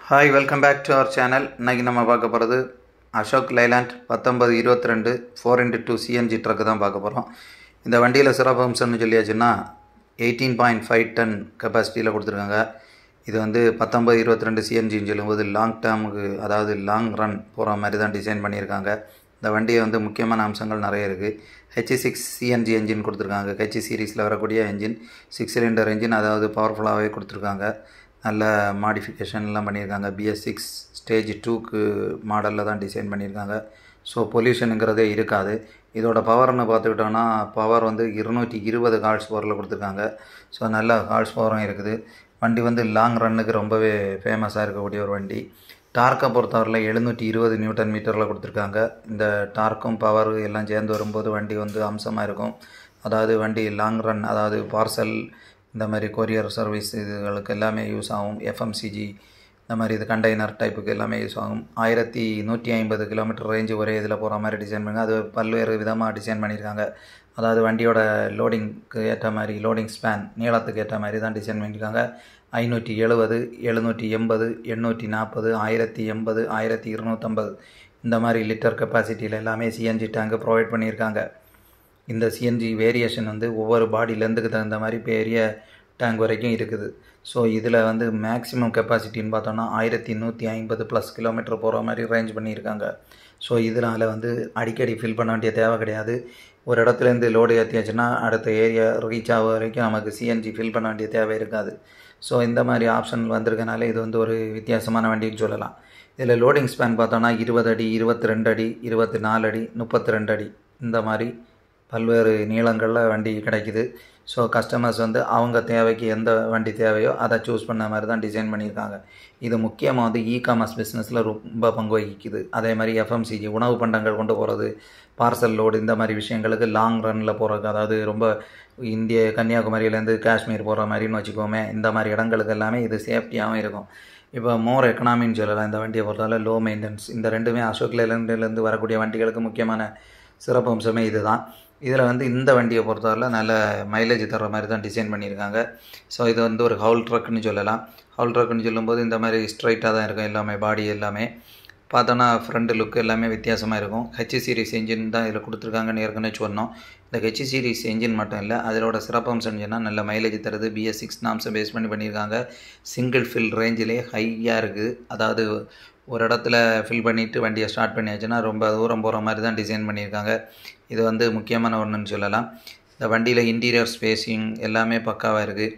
hi welcome back to our channel இன்றைக்கி நம்ம பார்க்க போகிறது அசோக் லைலாண்ட் பத்தொம்பது இருபத்தி ரெண்டு four into two CNG truck தான் பார்க்க போகிறோம் இந்த வண்டியில் சிறப்பு அம்சம்னு சொல்லியாச்சுன்னா எயிட்டீன் பாயிண்ட் ஃபைவ் டன் கெப்பாசிட்டியில் கொடுத்துருக்காங்க இது வந்து பத்தொம்பது இருபத்தி ரெண்டு சிஎன்ஜின்னு சொல்லும்போது லாங் டேர்முக்கு அதாவது லாங் ரன் போகிற மாதிரி தான் டிசைன் பண்ணியிருக்காங்க இந்த வண்டியை வந்து முக்கியமான அம்சங்கள் நிறைய இருக்குது ஹெச் சிக்ஸ் சிஎன்ஜி என்ஜின் கொடுத்துருக்காங்க ஹெச் சீரீஸில் வரக்கூடிய என்ஜின் சிக்ஸ் சிலிண்டர் என்ஜின் அதாவது பவர்ஃபுல்லாகவே கொடுத்துருக்காங்க நல்ல மாடிஃபிகேஷன்லாம் பண்ணியிருக்காங்க பிஎஸ் சிக்ஸ் ஸ்டேஜ் டூக்கு மாடலில் தான் டிசைன் பண்ணியிருக்காங்க ஸோ பொல்யூஷனுங்கிறதே இருக்காது இதோட பவர்னு பார்த்துக்கிட்டோன்னா பவர் வந்து இருநூற்றி இருபது ஹார்ஸ் பவரில் கொடுத்துருக்காங்க ஸோ நல்ல ஹார்ஸ் பவரும் இருக்குது வண்டி வந்து லாங் ரன்னுக்கு ரொம்பவே ஃபேமஸாக இருக்கக்கூடிய ஒரு வண்டி டார்க்கை பொறுத்தவரையில் எழுநூற்றி இருபது நியூட்டன் மீட்டரில் கொடுத்துருக்காங்க இந்த டார்க்கும் பவர் எல்லாம் சேர்ந்து வரும்போது வண்டி வந்து அம்சமாக இருக்கும் அதாவது வண்டி லாங் ரன் அதாவது பார்சல் இந்த மாதிரி கொரியர் சர்வீஸ் இதுகளுக்கு எல்லாமே யூஸ் ஆகும் எஃப்எம்சிஜி இந்த மாதிரி இது கண்டெய்னர் டைப்புக்கு எல்லாமே யூஸ் ஆகும் ஆயிரத்தி நூற்றி ஐம்பது கிலோமீட்டர் ரேஞ்சு ஒரே இதில் போகிற மாதிரி டிசைன் பண்ணுங்க அது பல்வேறு விதமாக டிசைன் பண்ணியிருக்காங்க அதாவது வண்டியோட லோடிங்க்கு ஏற்ற மாதிரி லோடிங் ஸ்பேன் நீளத்துக்கு ஏற்ற மாதிரி தான் டிசைன் பண்ணியிருக்காங்க ஐநூற்றி எழுபது எழுநூற்றி எண்பது எண்ணூற்றி நாற்பது ஆயிரத்தி எண்பது ஆயிரத்தி இருநூற்றம்பது இந்த மாதிரி லிட்டர் கெப்பாசிட்டியில் எல்லாமே சிஎன்ஜி டேங்கு ப்ரொவைட் பண்ணியிருக்காங்க இந்த சிஎன்ஜி வேரியேஷன் வந்து ஒவ்வொரு பாடி லென்த்துக்கு தகுந்த மாதிரி பெரிய டேங்க் வரைக்கும் இருக்குது ஸோ இதில் வந்து மேக்ஸிமம் கெப்பாசிட்டின்னு பார்த்தோன்னா ஆயிரத்தி நூற்றி ஐம்பது ப்ளஸ் கிலோமீட்டர் போகிற மாதிரி ரேஞ்ச் பண்ணியிருக்காங்க ஸோ இதனால் வந்து அடிக்கடி ஃபில் பண்ண வேண்டிய தேவை கிடையாது ஒரு இடத்துலேருந்து லோடு ஏற்றியாச்சுன்னா அடுத்த ஏரியா ரீச் ஆக வரைக்கும் நமக்கு சிஎன்ஜி ஃபில் பண்ண வேண்டிய தேவை இருக்காது ஸோ இந்த மாதிரி ஆப்ஷன் வந்திருக்கனால இது வந்து ஒரு வித்தியாசமான வண்டின்னு சொல்லலாம் இதில் லோடிங் ஸ்பேன் பார்த்தோன்னா இருபது அடி இருபத்தி ரெண்டு அடி இருபத்தி நாலு அடி முப்பத்தி ரெண்டு அடி இந்த மாதிரி பல்வேறு நீளங்களில் வண்டி கிடைக்குது ஸோ கஸ்டமர்ஸ் வந்து அவங்க தேவைக்கு எந்த வண்டி தேவையோ அதை சூஸ் பண்ண மாதிரி தான் டிசைன் பண்ணியிருக்காங்க இது முக்கியமாக வந்து இ காமர்ஸ் பிஸ்னஸில் ரொம்ப பங்கு வகிக்குது அதே மாதிரி எஃப்எம்சிஜி உணவு பண்டங்கள் கொண்டு போகிறது பார்சல் லோடு இந்த மாதிரி விஷயங்களுக்கு லாங் ரனில் போகிறதுக்கு அதாவது ரொம்ப இந்திய கன்னியாகுமரியிலேருந்து காஷ்மீர் போகிற மாதிரின்னு வச்சுக்கோமே இந்த மாதிரி இடங்களுக்கு எல்லாமே இது சேஃப்டியாகவும் இருக்கும் இப்போ மோர் எக்கனாமின்னு சொல்லலாம் இந்த வண்டியை பொறுத்தவரை லோ மெயின்டெனன்ஸ் இந்த ரெண்டுமே அசோக் லேலண்ட்லேருந்து வரக்கூடிய வண்டிகளுக்கு முக்கியமான சிறப்பு அம்சமே இது தான் இதில் வந்து இந்த வண்டியை பொறுத்தவரையில் நல்ல மைலேஜ் தர்ற மாதிரி தான் டிசைன் பண்ணியிருக்காங்க ஸோ இது வந்து ஒரு ஹவுல் ட்ரக்னு சொல்லலாம் ஹவுல் ட்ரக்னு சொல்லும்போது இந்த மாதிரி ஸ்ட்ரைட்டாக தான் இருக்கும் எல்லாமே பாடி எல்லாமே பார்த்தோன்னா ஃப்ரண்ட் லுக் எல்லாமே வித்தியாசமாக இருக்கும் ஹெச் சீரிஸ் என்ஜின் தான் இதில் கொடுத்துருக்காங்கன்னு ஏற்கனவே சொன்னோம் இந்த ஹெச் சீரிஸ் என்ஜின் மட்டும் இல்லை அதோட சிறப்பம்சம் சொன்னால் நல்ல மைலேஜ் தருது பிஎஸ் சிக்ஸ் நாம்ஸை பேஸ் பண்ணி பண்ணியிருக்காங்க சிங்கிள் ஃபில் ரேஞ்சிலே ஹையாக இருக்குது அதாவது ஒரு இடத்துல ஃபில் பண்ணிவிட்டு வண்டியை ஸ்டார்ட் பண்ணியாச்சுன்னா ரொம்ப தூரம் போகிற மாதிரி தான் டிசைன் பண்ணியிருக்காங்க இது வந்து முக்கியமான ஒன்றுன்னு சொல்லலாம் இந்த வண்டியில் இன்டீரியர் ஸ்பேஸிங் எல்லாமே பக்காவாக இருக்குது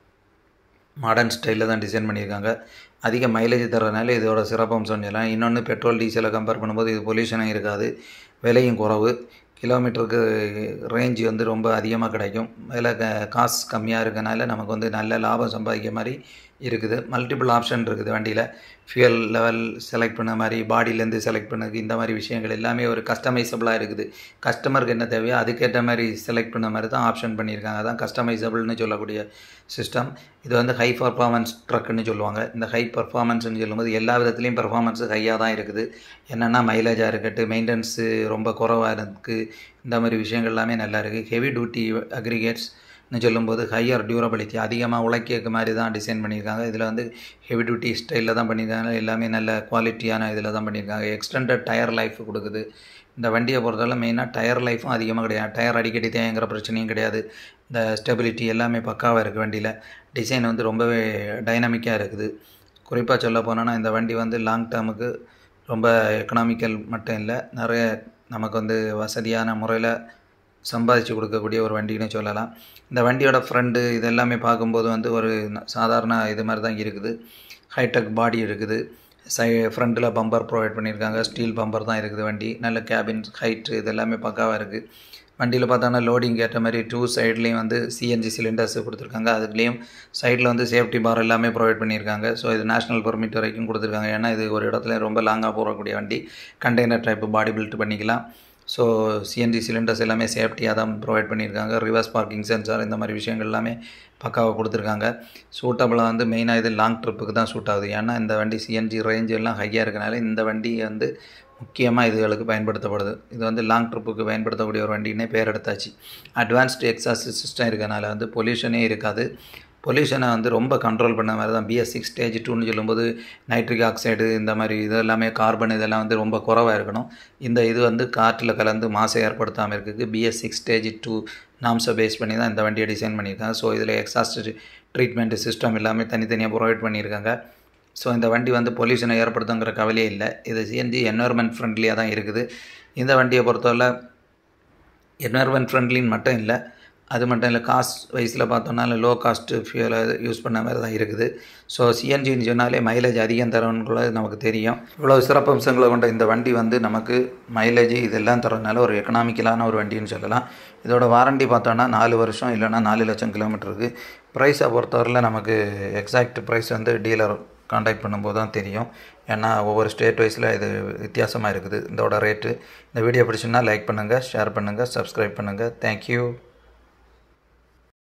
மாடர்ன் ஸ்டைலில் தான் டிசைன் பண்ணியிருக்காங்க அதிக மைலேஜ் தர்றதுனால இதோட சிறப்பம்சம் சொல்லலாம் இன்னொன்று பெட்ரோல் டீசலை கம்பேர் பண்ணும்போது இது பொல்யூஷனும் இருக்காது விலையும் குறவு கிலோமீட்டருக்கு ரேஞ்சு வந்து ரொம்ப அதிகமாக கிடைக்கும் விலை க காசு கம்மியாக இருக்கனால நமக்கு வந்து நல்ல லாபம் சம்பாதிக்க மாதிரி இருக்குது மல்டிபிள் ஆப்ஷன் இருக்குது வண்டியில் ஃபியூயல் லெவல் செலக்ட் பண்ண மாதிரி பாடியிலேருந்து செலக்ட் பண்ணது இந்த மாதிரி விஷயங்கள் எல்லாமே ஒரு கஸ்டமைசபிளாக இருக்குது கஸ்டமருக்கு என்ன தேவையோ அதுக்கேற்ற மாதிரி செலக்ட் பண்ண மாதிரி தான் ஆப்ஷன் பண்ணியிருக்காங்க அதான் கஸ்டமைசபிள்னு சொல்லக்கூடிய சிஸ்டம் இது வந்து ஹை பர்ஃபார்மன்ஸ் ட்ரக்குன்னு சொல்லுவாங்க இந்த ஹை பர்ஃபார்மன்ஸ்னு சொல்லும்போது எல்லா விதத்துலேயும் பர்ஃபார்மன்ஸு ஹையாக தான் இருக்குது என்னென்னா மைலேஜாக இருக்கட்டும் மெயின்டெனன்ஸு ரொம்ப குறவாக இருக்குது இந்த மாதிரி விஷயங்கள் எல்லாமே நல்லா இருக்குது ஹெவி டியூட்டி அக்ரிகேட்ஸ் சொல்லும்போது ஹையர் டியூரபிலிட்டி அதிகமாக உழைக்க மாதிரி தான் டிசைன் பண்ணியிருக்காங்க இதில் வந்து ஹெவி டியூட்டி ஸ்டைலில் தான் பண்ணியிருக்காங்க எல்லாமே நல்ல குவாலிட்டியான இதில் தான் பண்ணியிருக்காங்க எக்ஸ்டெண்டட் டயர் லைஃப் கொடுக்குது இந்த வண்டியை பொறுத்தவரை மெயினாக டயர் லைஃப்பும் அதிகமாக கிடையாது டயர் அடிக்கடி தேங்கிற பிரச்சனையும் கிடையாது இந்த ஸ்டெபிலிட்டி எல்லாமே பக்காவாக இருக்குது வண்டியில் டிசைன் வந்து ரொம்பவே டைனமிக்காக இருக்குது குறிப்பாக சொல்ல போனோன்னா இந்த வண்டி வந்து லாங் டேர்முக்கு ரொம்ப எக்கனாமிக்கல் மட்டும் இல்லை நிறைய நமக்கு வந்து வசதியான முறையில் சம்பாதிச்சு கொடுக்கக்கூடிய ஒரு வண்டின்னு சொல்லலாம் இந்த வண்டியோட ஃப்ரண்ட்டு இது எல்லாமே பார்க்கும்போது வந்து ஒரு சாதாரண இது மாதிரி தான் இருக்குது ஹைடெக் பாடி இருக்குது சை ஃப்ரண்ட்டில் பம்பர் ப்ரொவைட் பண்ணியிருக்காங்க ஸ்டீல் பம்பர் தான் இருக்குது வண்டி நல்ல கேபின் ஹைட்டு இது எல்லாமே பக்காவாக இருக்குது வண்டியில் பார்த்தோன்னா லோடிங் ஏற்ற மாதிரி டூ சைட்லேயும் வந்து சிஎன்ஜி சிலிண்டர்ஸ் கொடுத்துருக்காங்க அதுலேயும் சைடில் வந்து சேஃப்டி பார் எல்லாமே ப்ரொவைட் பண்ணியிருக்காங்க ஸோ இது நேஷனல் பெர்மிட் வரைக்கும் கொடுத்துருக்காங்க ஏன்னா இது ஒரு இடத்துல ரொம்ப லாங்காக போகக்கூடிய வண்டி கண்டெய்னர் டைப்பு பாடி பில்ட் பண்ணிக்கலாம் ஸோ சிஎன்ஜி சிலிண்டர்ஸ் எல்லாமே சேஃப்டியாக தான் ப்ரொவைட் பண்ணியிருக்காங்க ரிவர்ஸ் பார்க்கிங் சென்சார் இந்த மாதிரி விஷயங்கள் எல்லாமே பக்காவாக கொடுத்துருக்காங்க சூட்டபிளாக வந்து மெயினாக இது லாங் ட்ரிப்புக்கு தான் சூட் ஆகுது ஏன்னா இந்த வண்டி சிஎன்ஜி ரேஞ்ச் எல்லாம் ஹையாக இருக்கனால இந்த வண்டி வந்து முக்கியமாக இதுகளுக்கு பயன்படுத்தப்படுது இது வந்து லாங் ட்ரிப்புக்கு பயன்படுத்தக்கூடிய ஒரு வண்டினே பேர் எடுத்தாச்சு அட்வான்ஸ்டு எக்ஸாஸ் சிஸ்டம் இருக்கனால வந்து பொல்யூஷனே இருக்காது பொல்யூஷனை வந்து ரொம்ப கண்ட்ரோல் பண்ண மாதிரி தான் பிஎஸ் சிக்ஸ் ஸ்டேஜ் டூன்னு சொல்லும்போது நைட்ரிக் ஆக்சைடு இந்த மாதிரி இது எல்லாமே கார்பன் இதெல்லாம் வந்து ரொம்ப குறவாக இருக்கணும் இந்த இது வந்து காற்றில் கலந்து மாசை ஏற்படுத்தாமல் இருக்குது பிஎஸ் சிக்ஸ் ஸ்டேஜ் டூ நாம்ஸை பேஸ் பண்ணி தான் இந்த வண்டியை டிசைன் பண்ணியிருக்காங்க ஸோ இதில் எக்ஸாஸ்ட் ட்ரீட்மெண்ட் சிஸ்டம் எல்லாமே தனித்தனியாக ப்ரொவைட் பண்ணியிருக்காங்க ஸோ இந்த வண்டி வந்து பொல்யூஷனை ஏற்படுத்துங்கிற கவலையே இல்லை இது சிஎன்ஜி என்வரன்மெண்ட் ஃப்ரெண்ட்லியாக தான் இருக்குது இந்த வண்டியை பொறுத்தவரை என்வரன்மெண்ட் ஃப்ரெண்ட்லின்னு மட்டும் இல்லை அது மட்டும் இல்லை காஸ்ட் வைஸில் பார்த்தோம்னா லோ காஸ்ட்டு ஃபியூலை யூஸ் பண்ண மாதிரி தான் இருக்குது ஸோ சிஎன்ஜின்னு சொன்னாலே மைலேஜ் அதிகம் தரும்னு நமக்கு தெரியும் இவ்வளோ சிறப்பம்சங்களை கொண்ட இந்த வண்டி வந்து நமக்கு மைலேஜ் இதெல்லாம் தரதுனால ஒரு எக்கனாமிக்கலான ஒரு வண்டின்னு சொல்லலாம் இதோட வாரண்டி பார்த்தோன்னா நாலு வருஷம் இல்லைனா நாலு லட்சம் கிலோமீட்டருக்கு ப்ரைஸை பொறுத்தவரையில் நமக்கு எக்ஸாக்ட் ப்ரைஸ் வந்து டீலர் காண்டாக்ட் பண்ணும்போது தான் தெரியும் ஏன்னா ஒவ்வொரு ஸ்டேட் வைஸில் இது வித்தியாசமாக இருக்குது இதோட ரேட்டு இந்த வீடியோ பிடிச்சுன்னா லைக் பண்ணுங்கள் ஷேர் பண்ணுங்கள் சப்ஸ்கிரைப் பண்ணுங்கள் தேங்க்யூ